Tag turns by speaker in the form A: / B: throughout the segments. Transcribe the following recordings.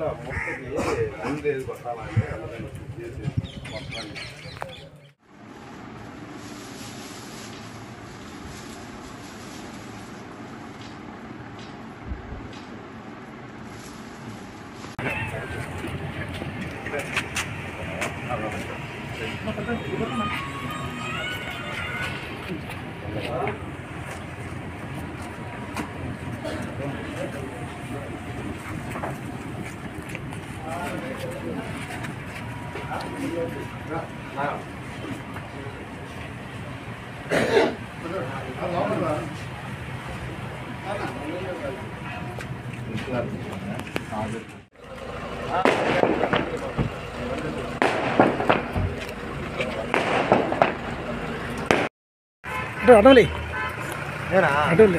A: ఇలా మొక్కకి అందేది కొట్టాలంటే అందుకని చేసి మొత్తాన్ని
B: అటు అడవలే అడవలే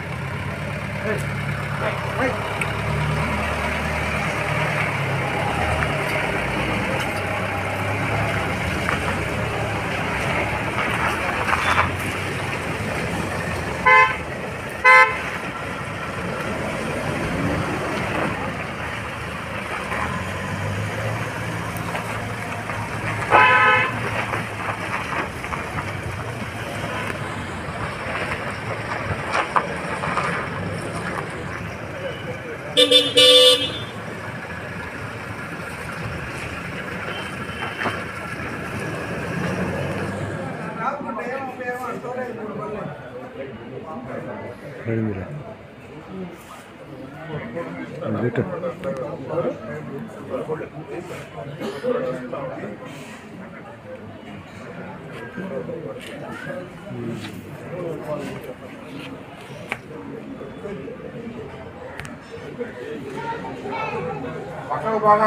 A: పక్కకు బాగా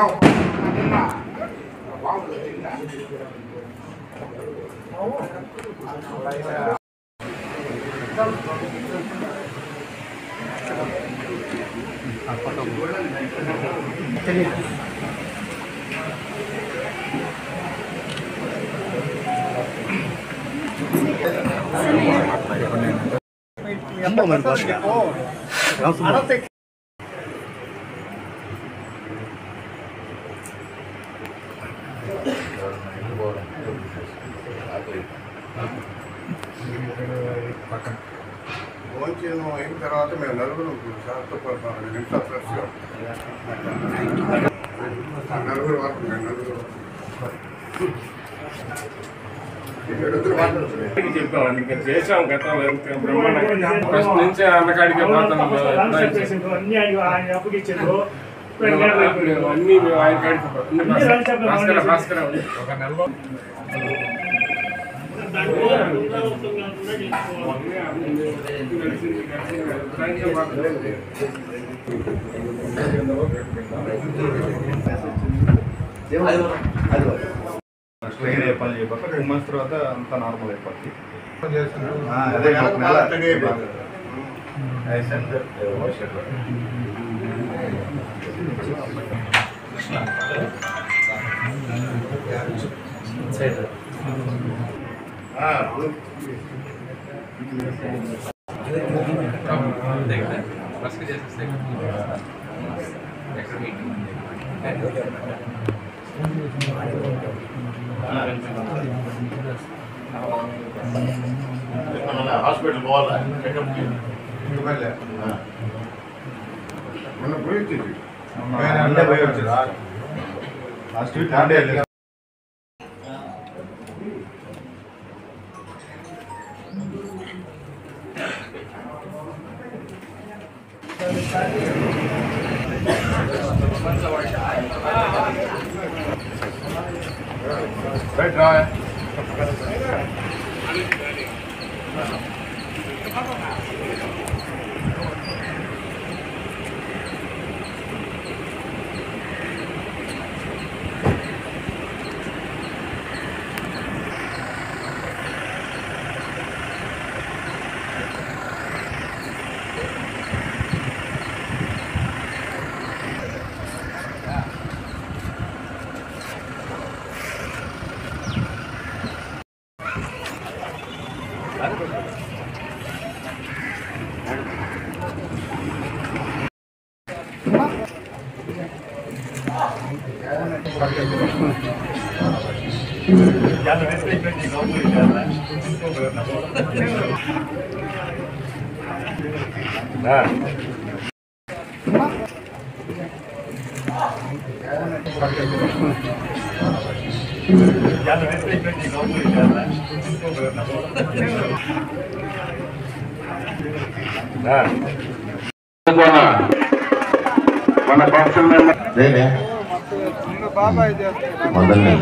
A: భోజనం అయిన తర్వాత మేము నలుగురు సార్తో పడుతున్నాం ఇంట్లో ఫ్రెష్గా నలుగురు వరకు మేము నలుగురు ఏడుగురు మాట్లాడుతున్నాం
C: చెప్పాం ఇంకా చేసాం గతంలో ఎంత బ్రహ్మాండంగా ఫస్ట్ నుంచి అన్నకాడికే పోతాం
B: అన్ని ఆయన ఆయన అప్పగించారు
C: అన్ని మేము ఆయన కాడికి పోతాం. భాస్కర భాస్కర ఒక నెలలో
D: క్లియర్ అయిపోయి చెప్పాక టూ మంత్స్ తర్వాత అంతా నార్మల్ అయిపోద్ది
A: అదే ఒక నెల అట్లాగే అయిపోతుంది. ఆ, మన హాస్పిటల్ పోవాలా చెకప్కి మళ్ళీ మొన్న పోయి వచ్చింది
D: మండే పోయి వచ్చేది లాస్ట్ వీక్ మండే వెళ్ళేది
A: రైట్ రా మన కౌన్సిల్ మెంబర్
D: లేదే మొదలనే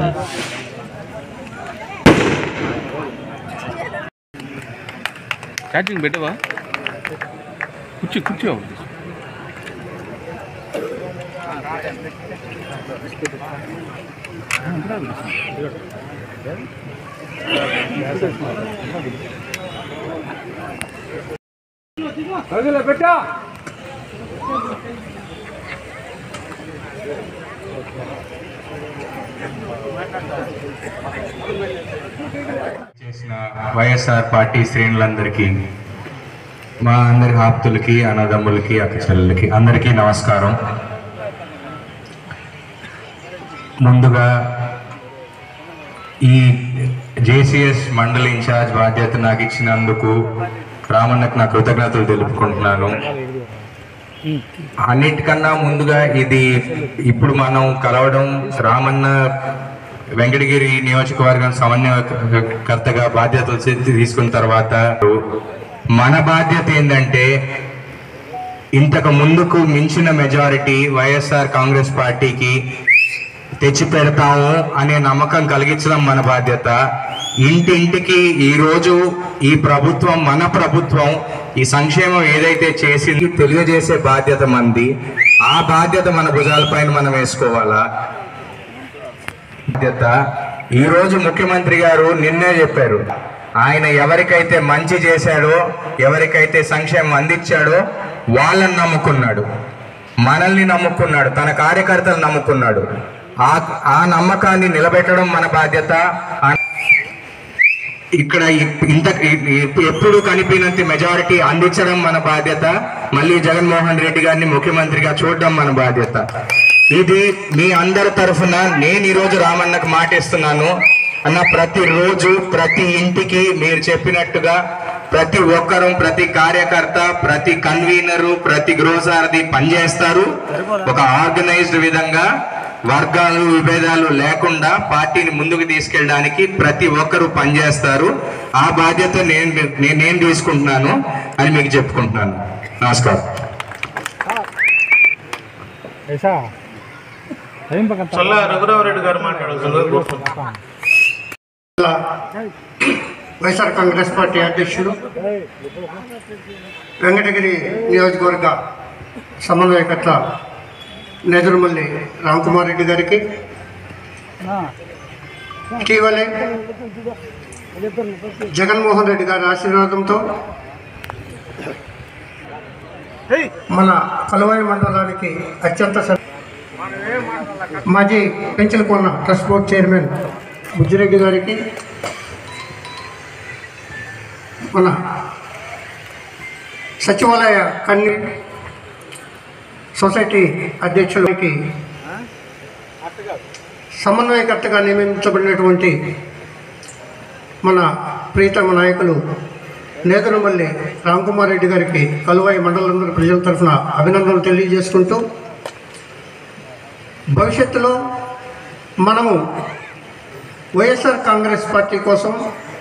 C: ఛార్జింగ్ పెట్టవా కూర్చో కూర్చో పెట్టా
E: చేసిన వైఎస్ఆర్ పార్టీ శ్రేణులందరికీ మా అందరి ఆప్తులకి అన్నదమ్ములకి అక్కచెల్లెలకి అందరికీ నమస్కారం ముందుగా ఈ జేసీఎస్ మండలి ఇన్ఛార్జ్ బాధ్యత నాకు ఇచ్చినందుకు రామన్నకు నా కృతజ్ఞతలు తెలుపుకుంటున్నాను అన్నిటికన్నా ముందుగా ఇది ఇప్పుడు మనం కలవడం రామన్న వెంకటగిరి నియోజకవర్గం సమన్వయకర్తగా బాధ్యతలు చేసి తీసుకున్న తర్వాత మన బాధ్యత ఏంటంటే ఇంతకు ముందుకు మించిన మెజారిటీ వైఎస్ఆర్ కాంగ్రెస్ పార్టీకి తెచ్చి పెడతాము అనే నమ్మకం కలిగించడం మన బాధ్యత ఇంటింటికి ఈ రోజు ఈ ప్రభుత్వం మన ప్రభుత్వం ఈ సంక్షేమం ఏదైతే చేసింది తెలియజేసే బాధ్యత మంది ఆ బాధ్యత మన భుజాలపైన మనం వేసుకోవాలా బాధ్యత ఈ రోజు ముఖ్యమంత్రి గారు నిన్నే చెప్పారు ఆయన ఎవరికైతే మంచి చేశాడో ఎవరికైతే సంక్షేమం అందించాడో వాళ్ళని నమ్ముకున్నాడు మనల్ని నమ్ముకున్నాడు తన కార్యకర్తలు నమ్ముకున్నాడు ఆ ఆ నమ్మకాన్ని నిలబెట్టడం మన బాధ్యత ఆ- ఇక్కడ ఇప్- ఇంత ఇప్- ఇప్- ఎప్పుడు కనిపినంత మెజారిటీ అందించడం మన బాధ్యత మళ్ళీ జగన్మోహన్ రెడ్డి గారిని ముఖ్యమంత్రిగా చూడడం మన బాధ్యత ఇది మీ అందరి తరఫున నేను ఈరోజు రామన్నకు మాటిస్తున్నాను అన్న ప్రతి రోజు ప్రతి ఇంటికి మీరు చెప్పినట్టుగా ప్రతి ఒక్కరూ ప్రతి కార్యకర్త ప్రతి కన్వీనరు ప్రతి గృహసారథి పనిచేస్తారు ఒక ఆర్గనైజ్డ్ విధంగా వర్గాలు విభేదాలు లేకుండా పార్టీని ముందుకు తీసుకెళ్ళడానికి ప్రతి ఒక్కరూ పనిచేస్తారు ఆ బాధ్యత నేను నేను నేను తీసుకుంటున్నాను అని మీకు చెప్పుకుంటున్నాను నమస్కారం
B: ऐसा ఏం పక్కన
D: చల్ల రఘురామరెడ్డి గారు మాట్లాడుతున్నారు
A: వైఎస్ఆర్ కాంగ్రెస్ పార్టీ అధ్యక్షుడు వెంకటగిరి నియోజకవర్గ సమన్వయకర్త నెదురుమల్లి రామ్కుమార్ రెడ్డి గారికి ఇటీవలే జగన్మోహన్ రెడ్డి గారి ఆశీర్వాదంతో మన కలువాయి మండలానికి అత్యంత స- మాజీ Penchalakona trust board chairman Bujjireddy గారికి మన సచివాలయ కన్ని సొసైటీ అధ్యక్షులకి సమన్వయకర్తగా నియమించబడినటువంటి మన ప్రీతమ నాయకులు నేతనమల్లి రామ్కుమార్ రెడ్డి గారికి కలువాయి మండలందరి ప్రజల తరఫున అభినందనలు తెలియజేసుకుంటూ భవిష్యత్తులో మనము వైఎస్ఆర్ కాంగ్రెస్ పార్టీ కోసం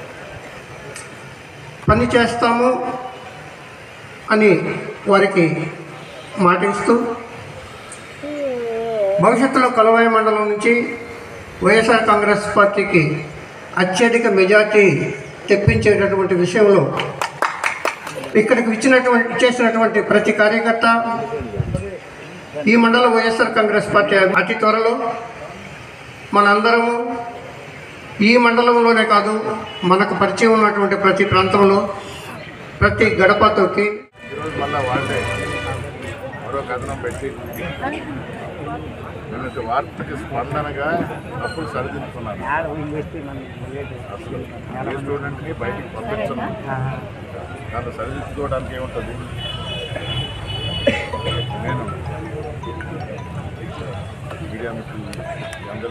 A: పని చేస్తాము అని వారికి మాటిస్తూ భవిష్యత్తులో కలవాయి మండలం నుంచి వైఎస్ఆర్ కాంగ్రెస్ పార్టీకి అత్యధిక మెజార్టీ తెప్పించేటటువంటి విషయంలో ఇక్కడికి ఇచ్చినటువంటి చేసినటువంటి ప్రతి కార్యకర్త ఈ మండలం వైఎస్ఆర్ కాంగ్రెస్ పార్టీ అతి త్వరలో మనందరము ఈ మండలంలోనే కాదు మనకు పరిచయం ఉన్నటువంటి ప్రతి ప్రాంతంలో ప్రతి గడప తొక్కి
F: ఈరోజు మళ్ళా వాళ్ళే మరో కథనం పెట్టి నిన్నటి వార్తకి స్పందనగా అప్పుడు సరిదిద్దుకున్నాను అసలు ఏ స్టూడెంట్ని బయటికి పంపించను దాన్ని సరిదిద్దుకోవడానికి ఏముంటుంది నేను మీడియా మిత్రులు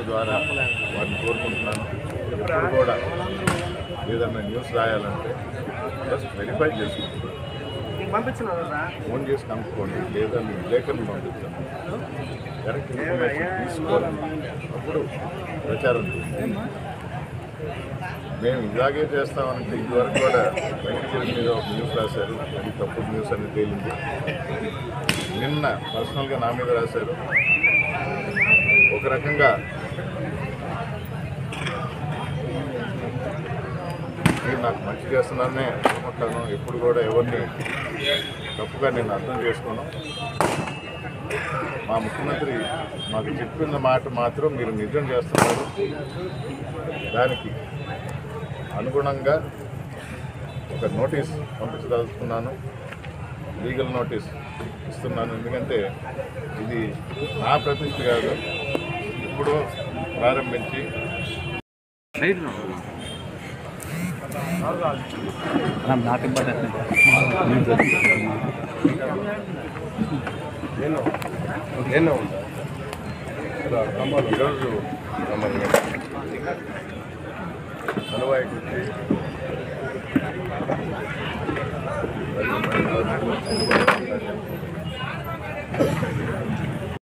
F: ద్వారా వారిని కోరుకుంటున్నాను ఎప్పుడు కూడా ఏదన్నా న్యూస్ రాయాలంటే జస్ట్ వెరిఫై చేసుకుంటున్నాను ఫోన్ చేసి కనుక్కోండి లేదా మీ లేఖను పంపిస్తాను కరెక్ట్ ఇన్ఫర్మేషన్ తీసుకోవాలి అప్పుడు ప్రచారం చేయండి మేము ఇలాగే చేస్తామంటే ఇదివరకు కూడా వెంకటగిరి మీద ఒక న్యూస్ రాశారు అది తప్పుడు న్యూస్ అని తేలింది నిన్న పర్సనల్గా నా మీద రాశారు ఒక రకంగా మీరు నాకు మంచి చేస్తున్నారనే అనుకుంటాను ఎప్పుడు కూడా ఎవరిని తప్పుగా నేను అర్థం చేసుకోను మా ముఖ్యమంత్రి మాకు చెప్పిన మాట మాత్రం మీరు నిజం చేస్తున్నారు దానికి అనుగుణంగా ఒక నోటీస్ పంపించదలుచుకున్నాను లీగల్ నోటీస్ ఇస్తున్నాను ఎందుకంటే ఇది నా ప్రతిష్ఠ కాదు ఇప్పుడు ప్రారంభించి
B: నాకు ఇంపార్టెంట్
F: ఈరోజు అనువాయికి వచ్చి